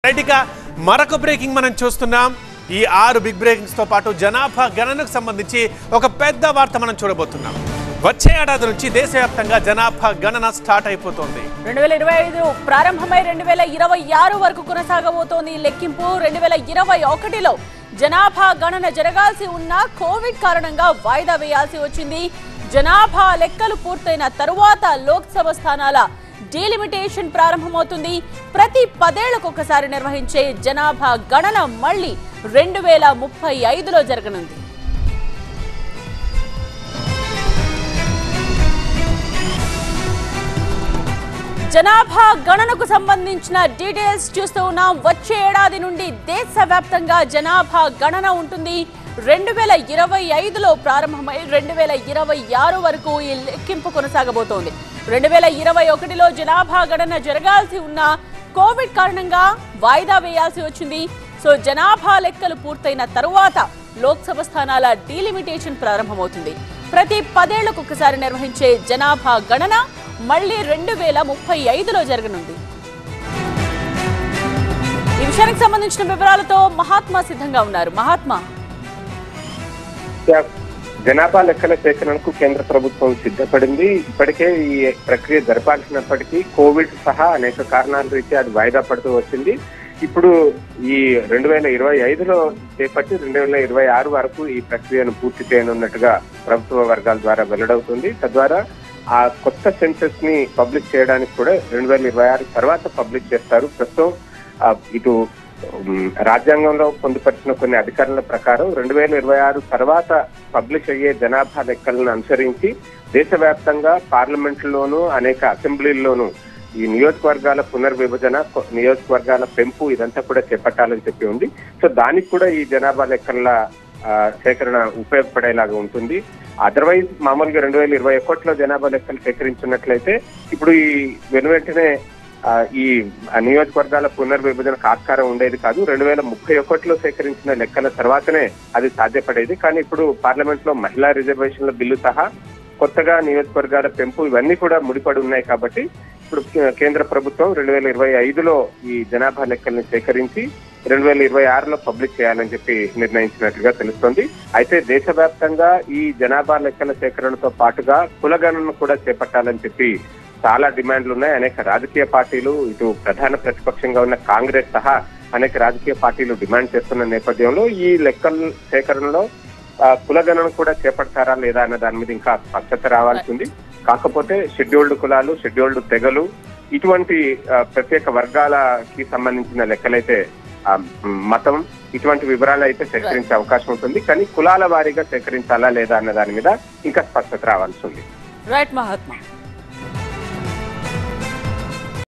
right ఇక మరొక breaking మనం చూస్తున్నాం ఈ ఆరు బిగ్ బ్రేకింగ్స్ తో పాటు జనాభా గణనకు సంబంధించి ఒక పెద్ద వార్త మనం చూడబోతున్నాం వచ్చే ఏడాది నుంచి దేశవ్యాప్తంగా జనాభా గణన స్టార్ట్ అయిపోతుంది రెండు వేల ఇరవై ఐదు ప్రారంభమై రెండు వేల ఇరవై ఆరు వరకు కొనసాగబోతోంది ఈ లెక్కింపు రెండు వేల ఇరవై ఒకటిలో జనాభా గణన జరగాల్సి ఉన్న కోవిడ్ కారణంగా వాయిదా వేయాల్సి వచ్చింది జనాభా లెక్కలు పూర్తయిన తరువాత లోక్సభ స్థానాల డీలిమిటేషన్ ప్రారంభమవుతుంది ప్రతి పదేళ్లకు ఒకసారి నిర్వహించే జనాభా గణన మళ్ళీ రెండు వేల ముప్పై ఐదులో జరగనుంది జనాభా గణనకు సంబంధించిన డీటెయిల్స్ చూస్తూ ఉన్నాం వచ్చే ఏడాది నుండి దేశవ్యాప్తంగా జనాభా గణన ఉంటుంది రెండు వేల ఇరవై ఐదులో ప్రారంభమై రెండు వేల ఇరవై ఆరు వరకు ఈ లెక్కింపు కొనసాగబోతోంది రెండు వేల ఇరవై ఒకటిలో జనాభా గణన జరగాల్సి ఉన్న కోవిడ్ కారణంగా వాయిదా వేయాల్సి వచ్చింది సో జనాభా లెక్కలు పూర్తయిన తరువాత లోక్సభ స్థానాల డీలిమిటేషన్ ప్రారంభమవుతుంది ప్రతి పదేళ్లకు ఒకసారి నిర్వహించే జనాభా గణన మళ్ళీ రెండు వేల ముప్పై ఐదులో జరగనుంది ఈ విషయానికి సంబంధించిన వివరాలతో మహాత్మా సిద్ధంగా ఉన్నారు మహాత్మా జనాభా లెక్కల సేకరణకు కేంద్ర ప్రభుత్వం సిద్ధపడింది ఇప్పటికే ఈ ప్రక్రియ జరపాల్సినప్పటికీ కోవిడ్ సహా అనేక కారణాల రీత్యా అది వాయిదా పడుతూ వచ్చింది ఇప్పుడు ఈ రెండు వేల ఇరవై ఐదులో చేపట్టి రెండు వేల ఇరవై ఆరు వరకు ఈ ప్రక్రియను పూర్తి చేయనున్నట్టుగా ప్రభుత్వ వర్గాల ద్వారా వెల్లడవుతుంది తద్వారా ఆ కొత్త సెన్సెస్ ని పబ్లిష్ చేయడానికి కూడా రెండు వేల ఇరవై ఆరు తర్వాత పబ్లిష్ చేస్తారు ప్రస్తుతం ఆ, ఇటు ఉమ్, రాజ్యాంగంలో పొందుపరిచిన కొన్ని అధికారుల ప్రకారం రెండు వేల ఇరవై ఆరు తర్వాత పబ్లిష్ అయ్యే జనాభా లెక్కలను అనుసరించి దేశవ్యాప్తంగా పార్లమెంట్లోనూ అనేక అసెంబ్లీల్లోనూ ఈ నియోజకవర్గాల పునర్విభజన కొ- నియోజకవర్గాల పెంపు ఇదంతా కూడా చేపట్టాలని చెప్పి ఉంది సో దానికి కూడా ఈ జనాభా లెక్కల ఆ, సేకరణ ఉపయోగపడేలాగా ఉంటుంది అదర్వైజ్ మామూలుగా రెండు వేల ఇరవై ఒకటిలో జనాభా లెక్కలు సేకరించినట్లయితే ఇప్పుడు ఈ వెను వెంటనే ఆ, ఈ నియోజకవర్గాల పునర్విభజనకు ఆస్కారం ఉండేది కాదు రెండు వేల ముప్పై ఒకటిలో సేకరించిన లెక్కల తర్వాతనే అది సాధ్యపడేది కానీ ఇప్పుడు పార్లమెంట్ లో మహిళా రిజర్వేషన్ల బిల్లు సహా కొత్తగా నియోజకవర్గాల పెంపు ఇవన్నీ కూడా ముడిపడి ఉన్నాయి కాబట్టి ఇప్పుడు కే- కేంద్ర ప్రభుత్వం రెండు వేల ఇరవై ఐదులో ఈ జనాభా లెక్కల్ని సేకరించి రెండు వేల ఇరవై ఆరులో పబ్లిష్ చేయాలని చెప్పి నిర్ణయించినట్లుగా తెలుస్తోంది అయితే దేశవ్యాప్తంగా ఈ జనాభా లెక్కల సేకరణతో పాటుగా కులగణన కూడా చేపట్టాలని చెప్పి చాలా డిమాండ్లు ఉన్నాయి అనేక రాజకీయ పార్టీలు ఇటు ప్రధాన ప్రతిపక్షంగా ఉన్న కాంగ్రెస్ సహా అనేక రాజకీయ పార్టీలు డిమాండ్ చేస్తున్న నేపథ్యంలో ఈ లెక్కల సేకరణలో ఆ, కులగణన కూడా చేపడతారా లేదా అన్న దాని మీద ఇంకా స్పష్టత రావాల్సి ఉంది కాకపోతే షెడ్యూల్డ్ కులాలు షెడ్యూల్డ్ తెగలు ఇటువంటి ఆ, ప్రత్యేక వర్గాలకి సంబంధించిన లెక్కలైతే ఆ, మతం ఇటువంటి వివరాలు అయితే సేకరించే అవకాశం ఉంటుంది కానీ కులాల వారీగా సేకరించాలా లేదా అన్న దాని మీద ఇంకా స్పష్టత రావాల్సి ఉంది రైట్ మహాత్మా